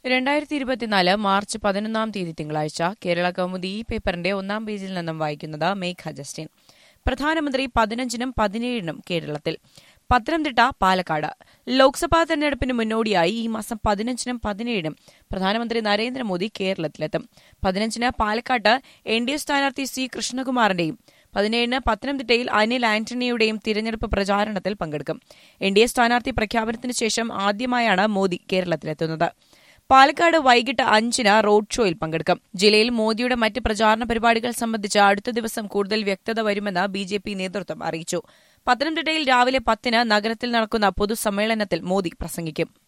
രണ്ടായിരത്തി ഇരുപത്തിനാല് മാർച്ച് പതിനൊന്നാം തീയതി തിങ്കളാഴ്ച കേരള കൗമുദി ഈ പേപ്പറിന്റെ ഒന്നാം പേജിൽ നിന്നും വായിക്കുന്നത് മേഘ ജസ്റ്റിൻ പ്രധാനമന്ത്രി പതിനഞ്ചിനും പതിനേഴിനും കേരളത്തിൽ പത്തനംതിട്ട പാലക്കാട് ലോക്സഭാ തെരഞ്ഞെടുപ്പിന് മുന്നോടിയായി ഈ മാസം പതിനഞ്ചിനും പതിനേഴിനും പ്രധാനമന്ത്രി നരേന്ദ്രമോദി കേരളത്തിലെത്തും പതിനഞ്ചിന് പാലക്കാട്ട് എൻ ഡി എ സ്ഥാനാർത്ഥി സി കൃഷ്ണകുമാറിന്റെയും പതിനേഴിന് പത്തനംതിട്ടയിൽ അനിൽ ആന്റണിയുടെയും തിരഞ്ഞെടുപ്പ് പ്രചാരണത്തിൽ പങ്കെടുക്കും എൻ ഡി എ സ്ഥാനാർത്ഥി പ്രഖ്യാപനത്തിന് ശേഷം ആദ്യമായാണ് മോദി കേരളത്തിലെത്തുന്നത് പാലക്കാട് വൈകിട്ട് അഞ്ചിന് റോഡ് ഷോയിൽ പങ്കെടുക്കും ജില്ലയിൽ മോദിയുടെ മറ്റ് പ്രചാരണ പരിപാടികൾ സംബന്ധിച്ച് അടുത്ത ദിവസം കൂടുതൽ വ്യക്തത വരുമെന്ന് ബി ജെ പി നേതൃത്വം അറിയിച്ചു പത്തനംതിട്ടയിൽ രാവിലെ പത്തിന് നഗരത്തിൽ നടക്കുന്ന പൊതുസമ്മേളനത്തിൽ മോദി പ്രസംഗിക്കും